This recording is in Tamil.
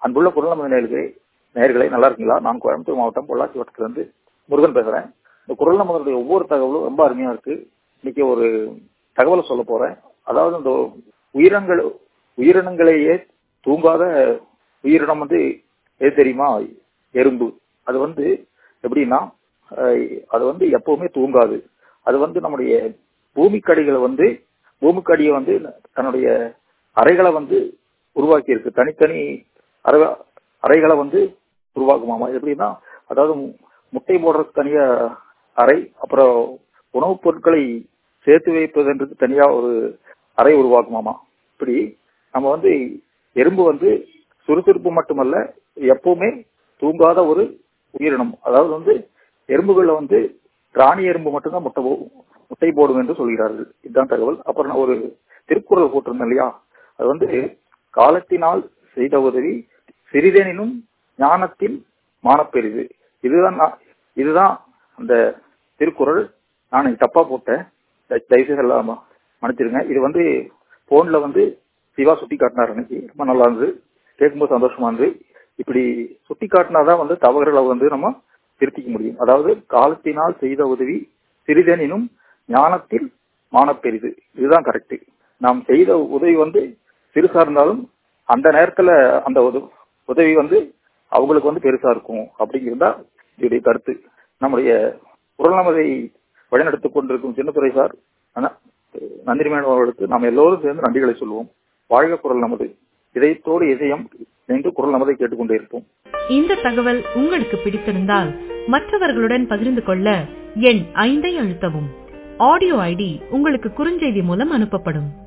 அன்புள்ள குரல் நமது நேர்களே நேர்களை நல்லா இருக்கீங்களா நான் கோயம்புத்தூர் மாவட்டம் பொள்ளாச்சி வட்டத்திலிருந்து முருகன் பேசுறேன் இந்த குரல் நமதுடைய ஒவ்வொரு தகவலும் ரொம்ப அருமையா இருக்கு இன்னைக்கு ஒரு தகவலை சொல்ல போறேன் அதாவது இந்த உயிரினங்கள் உயிரினங்களையே தூங்காத உயிரினம் வந்து எது தெரியுமா எறும்பு அது வந்து எப்படின்னா அது வந்து எப்பவுமே தூங்காது அது வந்து நம்முடைய பூமிக்கடிகளை வந்து பூமிக்கடியை வந்து தன்னுடைய அறைகளை வந்து உருவாக்கி இருக்கு தனித்தனி அறை அறைகளை வந்து உருவாக்குமாமா எப்படின்னா அதாவது முட்டை போடுறதுக்கு தனியா அறை அப்புறம் உணவுப் பொருட்களை சேர்த்து வைப்பதற்கு தனியா ஒரு அறை உருவாக்குமாமா இப்படி நம்ம வந்து எறும்பு வந்து சுறுசுறுப்பு மட்டுமல்ல எப்பவுமே தூங்காத ஒரு உயிரினம் அதாவது வந்து எறும்புகள்ல வந்து ராணி எறும்பு மட்டும்தான் முட்டை முட்டை போடும் என்று சொல்கிறார்கள் இதுதான் தகவல் அப்புறம் நான் ஒரு திருக்குறள் போட்டிருந்தேன் இல்லையா அது வந்து காலத்தினால் செய்த உதவி சிறிதெனினும் ஞானத்தில் மானப்பெரிது இதுதான் இதுதான் அந்த திருக்குறள் நான் தப்பா போட்டேன் தயவுசெய்து எல்லாம் மன்னிச்சிருங்க இது வந்து போன்ல வந்து சிவா சுட்டி காட்டினார் அன்னைக்கு ரொம்ப நல்லா இருந்தது கேட்கும்போது சந்தோஷமா இருந்தது இப்படி சுட்டி காட்டினாதான் வந்து தவறுகளை வந்து நம்ம திருத்திக்க முடியும் அதாவது காலத்தினால் செய்த உதவி சிறிதெனினும் ஞானத்தில் மானப்பெரிது இதுதான் கரெக்ட் நாம் செய்த உதவி வந்து சிறுசா இருந்தாலும் அந்த நேரத்துல அந்த உதவி வந்து அவங்களுக்கு வந்து பெருசா இருக்கும் அப்படிங்கிறதா இதனுடைய கருத்து நம்முடைய குரல் நமதை வழிநடத்திக் கொண்டிருக்கும் சின்னத்துறை சார் நந்தினி மேடம் அவர்களுக்கு நாம் எல்லோரும் சேர்ந்து நன்றிகளை சொல்லுவோம் வாழ்க குரல் நமது இதயத்தோடு இதயம் என்று குரல் நமதை கேட்டுக்கொண்டே இருப்போம் இந்த தகவல் உங்களுக்கு பிடித்திருந்தால் மற்றவர்களுடன் பகிர்ந்து கொள்ள எண் ஐந்தை அழுத்தவும் ஆடியோ ஐடி உங்களுக்கு குறுஞ்செய்தி மூலம் அனுப்பப்படும்